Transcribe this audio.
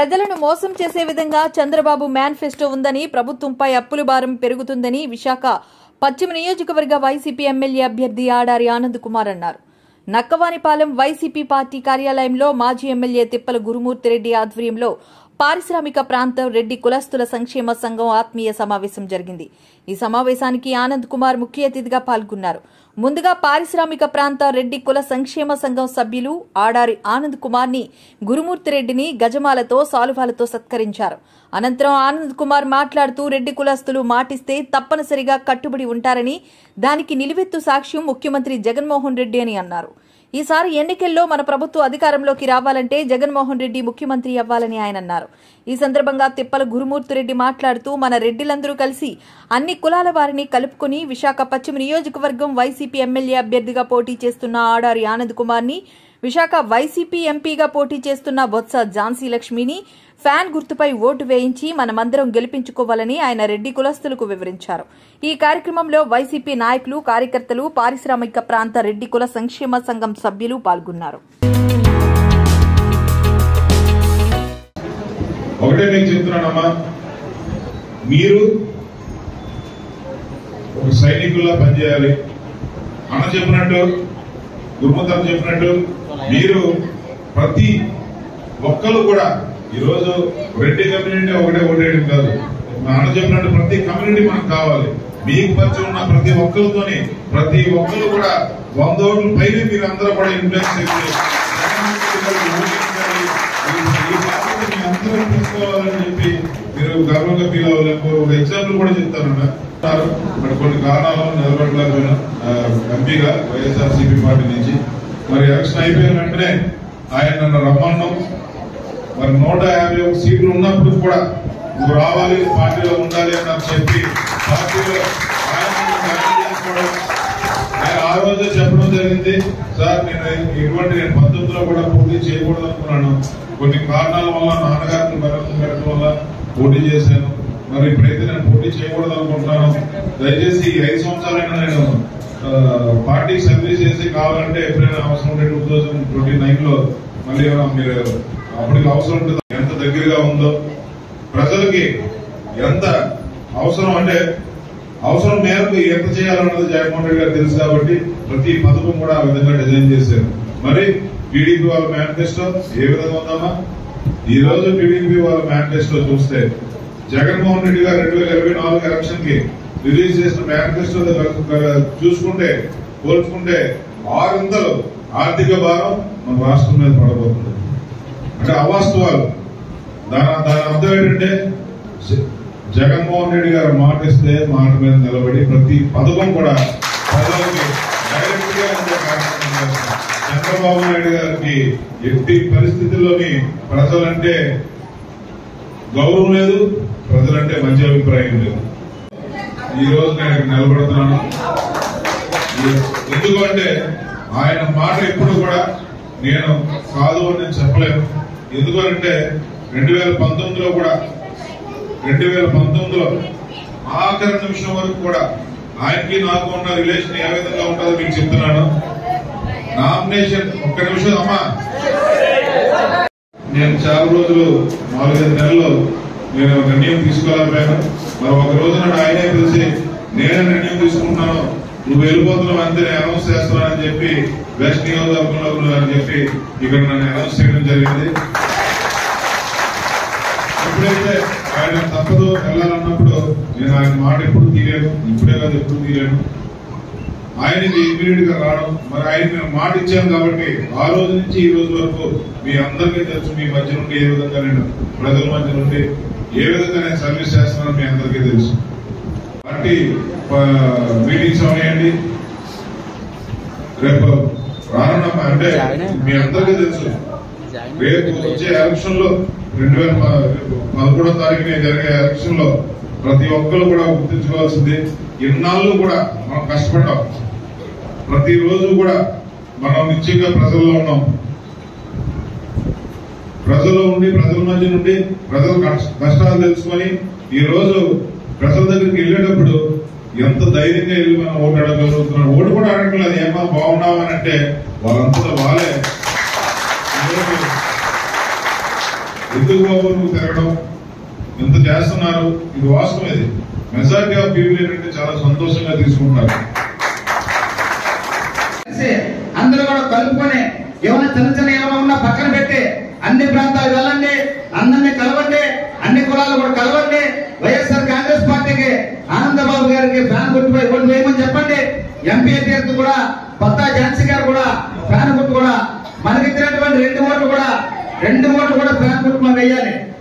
ప్రజలను మోసం చేసే విధంగా చంద్రబాబు మేనిఫెస్టో ఉందని ప్రభుత్వంపై అప్పుల భారం పెరుగుతుందని విశాఖ పశ్చిమ నియోజకవర్గ వైసీపీ ఎమ్మెల్యే అభ్యర్థి ఆడారి ఆనంద్ కుమార్ అన్నారు నక్కవానిపాలెం వైసీపీ పార్టీ కార్యాలయంలో మాజీ ఎమ్మెల్యే తిప్పల గురుమూర్తిరెడ్డి ఆధ్వర్యంలో పారిశ్రామిక ప్రాంతం రెడ్డి కులస్తుల సంక్షేమ సంఘం ఆత్మీయ సమావేశం జరిగింది ఈ సమావేశానికి ఆనంద్ కుమార్ ముఖ్య అతిథిగా పాల్గొన్నారు ముందుగా పారిశ్రామిక ప్రాంత రెడ్డి కుల సంక్షేమ సంఘం సభ్యులు ఆడారి ఆనంద్ కుమార్ ని గురుమూర్తిరెడ్డిని గజమాలతో సాలువాలతో సత్కరించారు అనంతరం ఆనంద్ కుమార్ మాట్లాడుతూ రెడ్డి కులస్తులు మాటిస్తే తప్పనిసరిగా కట్టుబడి ఉంటారని దానికి నిలువెత్తు సాక్ష్యం ముఖ్యమంత్రి జగన్మోహన్ రెడ్డి అని అన్నారు ఈసారి ఎన్నికల్లో మన ప్రభుత్వం అధికారంలోకి రావాలంటే జగన్మోహన్ రెడ్డి ముఖ్యమంత్రి అవ్వాలని ఆయన అన్నారు ఈ సందర్భంగా తిప్పల గురుమూర్తిరెడ్డి మాట్లాడుతూ మన రెడ్డిలందరూ కలిసి అన్ని కులాల వారిని కలుపుకుని విశాఖ పశ్చిమ నియోజకవర్గం వైసీపీ ఎమ్మెల్యే అభ్యర్థిగా పోటీ చేస్తున్న ఆడారి ఆనంద్ కుమార్ ని విశాఖ వైసీపీ ఎంపీగా పోటీ చేస్తున్న బొత్స ఝాన్సీ లక్ష్మిని ఫ్యాన్ గుర్తుపై ఓటు వేయించి మనమందరం గెలిపించుకోవాలని ఆయన రెడ్డి కులస్తులకు వివరించారు ఈ కార్యక్రమంలో వైసీపీ నాయకులు కార్యకర్తలు పారిశ్రామిక ప్రాంత రెడ్డి కుల సంక్షేమ సంఘం సభ్యులు పాల్గొన్నారు ఒకటే నేను చెప్తున్నానమ్మా మీరు ఒక సైనికుల్లా పనిచేయాలి అన్న చెప్పినట్టు గురుమతం చెప్పినట్టు మీరు ప్రతి ఒక్కరు కూడా ఈరోజు రెడ్డి కమ్యూనిటీ ఒకటే ఓటేయడం కాదు మా అన్న చెప్పినట్టు ప్రతి కమ్యూనిటీ మనకు కావాలి మీకు పరిచయం ఉన్న ప్రతి ఒక్కరితోని ప్రతి ఒక్కరు కూడా వంద ఓట్ల పైన మీరు అందరూ కూడా ఇన్ఫ్లుయెన్స్ చేసి ఓటించాలి. ఈ- ఈ బాధ్యత మీ అందరూ తీసుకోవాలని చెప్పి మీరు గర్వంగా ఫీల్ అవ్వాలి ఒక ఎగ్జాంపుల్ కూడా చెప్తానన్నా మరి కొన్ని కారణాలను నిలబడలేకపోయినా ఆ, ఎంపీగా వైఎస్ఆర్సీపీ పార్టీ నుంచి మరి ఎలక్షన్ అయిపోయిన వెంటనే ఆయన నన్ను రమ్మన్నాం మరి నూట యాభై ఒక సీట్లు ఉన్నప్పుడు కూడా నువ్వు రావాలి పార్టీలో ఉండాలి అని నాకు చెప్పి పార్టీలో ఆయన నన్ను జాయిన్ చేసుకోవడం ఆయన ఆ రోజే చెప్పడం జరిగింది సార్ నేను ఇటువంటి నేను పంతొమ్మిదిలో కూడా పోటీ చేయకూడదు అనుకున్నాను కొన్ని కారణాల వల్ల నాన్నగారికి బలవంతం పెట్టడం వల్ల పోటీ చేశాను మరి ఇప్పుడైతే నేను పోటీ చేయకూడదు అనుకుంటున్నాను దయచేసి ఈ ఐదు సంవత్సరాలైనా నేను ఆ, పార్టీకి సర్వీస్ చేసి కావాలంటే ఎప్పుడైనా అవసరం ఉంటే టూ థౌజండ్ ట్వంటీ నైన్ లో మళ్ళీ ఏమైనా మీరు అప్పటికి అవసరం ఉంటుంది ఎంత దగ్గరగా ఉందో ప్రజలకి ఎంత అవసరం అంటే అవసరం మేరకు ఎంత చేయాలన్నది జగన్మోహన్ రెడ్డి గారు తెలుసు కాబట్టి ప్రతి పథకం కూడా ఆ విధంగా డిజైన్ చేశారు మరి టీడీపీ వాళ్ళ మేనిఫెస్టో ఏ విధంగా ఉందమ్మా ఈ రోజు టీడీపీ వాళ్ళ మేనిఫెస్టో చూస్తే జగన్మోహన్ రెడ్డి గారు రెండు వేల ఇరవై నాలుగు ఎలక్షన్ కి రిలీజ్ చేసిన మేనిఫెస్టో చూసుకుంటే పోల్చుకుంటే ఆరింతలు ఆర్థిక భారం మన రాష్ట్రం మీద పడబోతుంది అంటే అవాస్తవాలు దాని దాని అర్థం ఏంటంటే జ- జగన్మోహన్ రెడ్డి గారు మాట ఇస్తే మాట మీద నిలబడి ప్రతి పథకం కూడా ప్రజలకి డైరెక్ట్ గా ఉండే కార్యక్రమం చేస్తారు. చంద్రబాబు నాయుడు గారికి ఎట్టి పరిస్థితుల్లోని ప్రజలంటే గౌరవం లేదు ప్రజలంటే మంచి అభిప్రాయం లేదు ఈ రోజు నేను ఇక్కడ నిలబడుతున్నాను ఎందుకంటే ఆయన మాట ఎప్పుడు కూడా నేను కాదు అని నేను చెప్పలేను ఎందుకంటే రెండు వేల పంతొమ్మిదిలో కూడా రెండు వేల పంతొమ్మిదిలో ఆఖరి నిమిషం వరకు కూడా ఆయనకి నాకు ఉన్న రిలేషన్ ఏ విధంగా ఉంటుందో మీకు చెప్తున్నాను నామినేషన్ ఒక్క నిమిషం అమ్మా నేను చాలా రోజులు నాలుగైదు నెలలు నేను నిర్ణయం తీసుకోలేకపోయాను మరి ఒక రోజు నాడు ఆయనే పిలిచి నేను నిర్ణయం తీసుకుంటున్నాను నువ్వు వెళ్ళిపోతున్నావు అంతే నేను అనౌన్స్ చేస్తున్నానని చెప్పి వెస్ట్ నియోజకవర్గంలో ఉన్నావు అని చెప్పి ఇక్కడ నన్ను అనౌన్స్ చేయడం జరిగింది ఎప్పుడైతే ఆయన తప్పదు వెళ్ళాలన్నప్పుడు నేను ఆయన మాట ఎప్పుడు తీయలేను ఇప్పుడే కాదు ఎప్పుడు తీయలేను ఆయనకి ఇమీడియట్ గా రావడం మరి ఆయన నేను మాట ఇచ్చాను కాబట్టి ఆ రోజు నుంచి ఈ రోజు వరకు మీ అందరికీ తెలుసు మీ మధ్య నుండి ఏ విధంగా నేను ప్రజల మధ్య నుండి ఏ విధంగా నేను సర్వీస్ చేస్తున్నానో మీ అందరికీ తెలుసు పార్టీ మీటింగ్స్ అవనాయండి రేపు రానున్న అంటే మీ అందరికీ తెలుసు రేపు వచ్చే ఎలక్షన్ లో రెండు వేల పదమూడో తారీఖున జరిగే ఎలక్షన్ లో ప్రతి ఒక్కరు కూడా గుర్తించుకోవాల్సింది ఇన్నాళ్ళు కూడా మనం కష్టపడ్డాం ప్రతిరోజు కూడా మనం నిత్యంగా ప్రజల్లో ఉన్నాం ప్రజల్లో ఉండి ప్రజల మధ్య నుండి ప్రజల కష్ట- కష్టాలు తెలుసుకొని ఈ రోజు ప్రజల దగ్గరికి వెళ్ళేటప్పుడు ఎంత ధైర్యంగా వెళ్ళి మనం ఓటు అడగలుగుతున్నాం ఓటు కూడా అడగలేదు ఏమా బాగున్నావు అని అంటే వాళ్ళంతా వాళ్ళే ఈరోజు ఎందుకు బాబు నువ్వు తిరగడం ఎంత చేస్తున్నారు ఇది వాస్తవం ఇది మెజారిటీ ఆఫ్ పీపుల్ ఏంటంటే చాలా సంతోషంగా తీసుకుంటున్నారు కలిసి అందరూ కూడా కలుపుకొని ఏమైనా చిన్న చిన్న ఏమైనా ఉన్నా పక్కన పెట్టి అన్ని ప్రాంతాలు వెళ్ళండి అందరినీ కలవండి అన్ని కులాలు కూడా కలవండి వైఎస్ఆర్ కాంగ్రెస్ పార్టీకి ఆనందబాబు గారికి ఫ్యాన్ గుర్తుపై ఓటు వేయమని చెప్పండి ఎంపీ అభ్యర్థి కూడా పత్తా ఝాన్సీ గారు కూడా ఫ్యాన్ గుర్తు కూడా మనకి ఇచ్చినటువంటి రెండు ఓట్లు కూడా రెండు ఓట్లు కూడా ఫ్యాన్ గుర్తు మనం వేయాలి